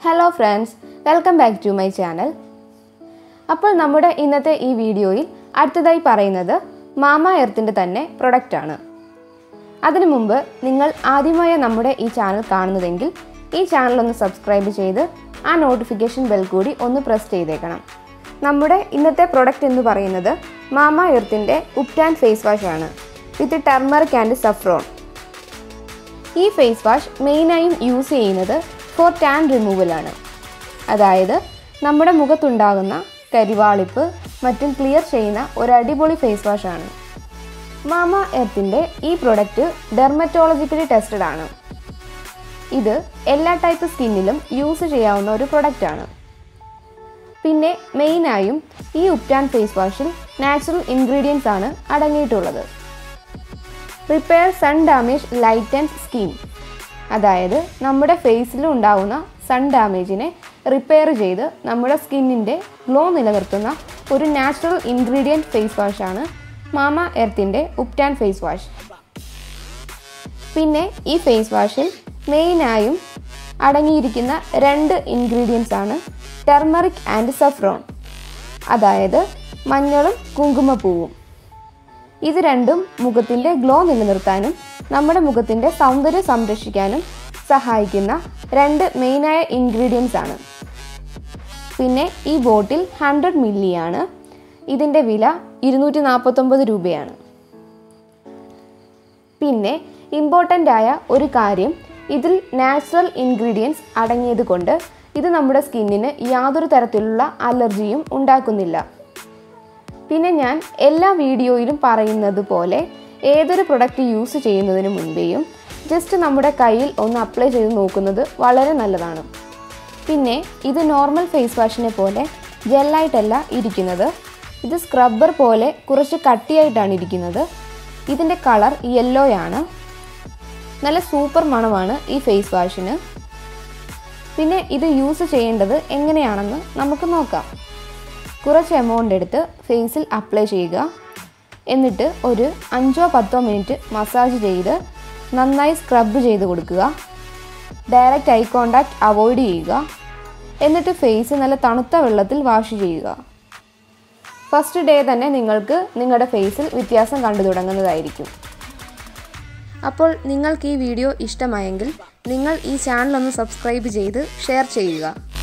hello friends welcome back to my channel അപ്പോൾ നമ്മുടെ ഇന്നത്തെ ഈ വീഡിയോയിൽ അടുത്തതായി പറയുന്നത് മാമ എർത്തിൻ്റെ തന്നെ പ്രൊഡക്റ്റാണ് അതിനു മുമ്പ് നിങ്ങൾ ആദ്യമായി നമ്മുടെ ഈ ചാനൽ കാണുന്നതെങ്കിൽ ഈ ചാനൽ ഒന്ന് സബ്സ്ക്രൈബ് ചെയ്ത് ആ നോട്ടിഫിക്കേഷൻ ബെൽ കൂടി ഒന്ന് പ്രസ് ചെയ്തേക്കണം നമ്മുടെ ഇന്നത്തെ പ്രൊഡക്റ്റ് എന്ന് പറയുന്നത് മാമ എർത്തിൻ്റെ ഉപ്റ്റാൻ ഫേസ് വാഷ് ആണ് വിത്ത് ടർമറിക് ആൻഡ് സഫ്രോൺ ഈ ഫേസ് വാഷ് മെയിനായും യൂസ് ചെയ്യുന്നത് ഫോർ ടാൻ റിമൂവലാണ് അതായത് നമ്മുടെ മുഖത്തുണ്ടാകുന്ന കരിവാളിപ്പ് മറ്റും ക്ലിയർ ചെയ്യുന്ന ഒരു അടിപൊളി ഫേസ് വാഷാണ് മാമ എർത്തിൻ്റെ ഈ പ്രൊഡക്റ്റ് ഡെർമറ്റോളജിക്കലി ടെസ്റ്റഡ് ആണ് ഇത് എല്ലാ ടൈപ്പ് സ്കിന്നിലും യൂസ് ചെയ്യാവുന്ന ഒരു പ്രൊഡക്റ്റാണ് പിന്നെ മെയിനായും ഈ ഉപ്റ്റാൻ ഫേസ് വാഷിൽ നാച്ചുറൽ ഇൻഗ്രീഡിയൻസ് ആണ് അടങ്ങിയിട്ടുള്ളത് repair sun damage light and skin അതായത് നമ്മുടെ ഫേസിൽ ഉണ്ടാകുന്ന സൺ ഡാമേജിനെ റിപ്പയർ ചെയ്ത് നമ്മുടെ സ്കിന്നിൻ്റെ ഗ്ലോ നിലനിർത്തുന്ന ഒരു നാച്ചുറൽ ഇൻഗ്രീഡിയൻറ്റ് ഫേസ് വാഷാണ് മാമ എർത്തിൻ്റെ ഉപ്റ്റാൻ ഫേസ് വാഷ് പിന്നെ ഈ ഫേസ് വാഷിൽ മെയിനായും അടങ്ങിയിരിക്കുന്ന രണ്ട് ഇൻഗ്രീഡിയൻസ് ആണ് ടെർമറിക് ആൻഡ് സഫ്രോൺ അതായത് മഞ്ഞളും കുങ്കുമപ്പൂവും ഇത് രണ്ടും മുഖത്തിൻ്റെ ഗ്ലോ നിലനിർത്താനും നമ്മുടെ മുഖത്തിൻ്റെ സൗന്ദര്യം സംരക്ഷിക്കാനും സഹായിക്കുന്ന രണ്ട് മെയിനായ ഇൻഗ്രീഡിയൻസ് ആണ് പിന്നെ ഈ ബോട്ടിൽ ഹൺഡ്രഡ് മില്ലിയാണ് ഇതിൻ്റെ വില ഇരുന്നൂറ്റി നാൽപ്പത്തൊമ്പത് രൂപയാണ് പിന്നെ ഇമ്പോർട്ടൻ്റ് ആയ ഒരു കാര്യം ഇതിൽ നാച്ചുറൽ ഇൻഗ്രീഡിയൻസ് അടങ്ങിയത് കൊണ്ട് ഇത് നമ്മുടെ സ്കിന്നിന് യാതൊരു തരത്തിലുള്ള അലർജിയും ഉണ്ടാക്കുന്നില്ല പിന്നെ ഞാൻ എല്ലാ വീഡിയോയിലും പറയുന്നത് പോലെ ഏതൊരു പ്രൊഡക്റ്റ് യൂസ് ചെയ്യുന്നതിന് മുൻപേയും ജസ്റ്റ് നമ്മുടെ കയ്യിൽ ഒന്ന് അപ്ലൈ ചെയ്ത് നോക്കുന്നത് വളരെ നല്ലതാണ് പിന്നെ ഇത് നോർമൽ ഫേസ് വാഷിനെ പോലെ ജെല്ലായിട്ടല്ല ഇരിക്കുന്നത് ഇത് സ്ക്രബ്ബർ പോലെ കുറച്ച് കട്ടിയായിട്ടാണ് ഇരിക്കുന്നത് ഇതിൻ്റെ കളർ യെല്ലോയാണ് നല്ല സൂപ്പർ മണമാണ് ഈ ഫേസ് വാഷിന് പിന്നെ ഇത് യൂസ് ചെയ്യേണ്ടത് എങ്ങനെയാണെന്ന് നമുക്ക് നോക്കാം കുറച്ച് എമൗണ്ട് എടുത്ത് ഫേസിൽ അപ്ലൈ ചെയ്യുക എന്നിട്ട് ഒരു അഞ്ചോ പത്തോ മിനിറ്റ് മസാജ് ചെയ്ത് നന്നായി സ്ക്രബ് ചെയ്ത് കൊടുക്കുക ഡയറക്റ്റ് ഐ കോണ്ടാക്ട് അവോയ്ഡ് ചെയ്യുക എന്നിട്ട് ഫേസ് നല്ല തണുത്ത വെള്ളത്തിൽ വാഷ് ചെയ്യുക ഫസ്റ്റ് ഡേ തന്നെ നിങ്ങൾക്ക് നിങ്ങളുടെ ഫേസിൽ വ്യത്യാസം കണ്ടു തുടങ്ങുന്നതായിരിക്കും അപ്പോൾ നിങ്ങൾക്ക് ഈ വീഡിയോ ഇഷ്ടമായെങ്കിൽ നിങ്ങൾ ഈ ചാനൽ ഒന്ന് സബ്സ്ക്രൈബ് ചെയ്ത് ഷെയർ ചെയ്യുക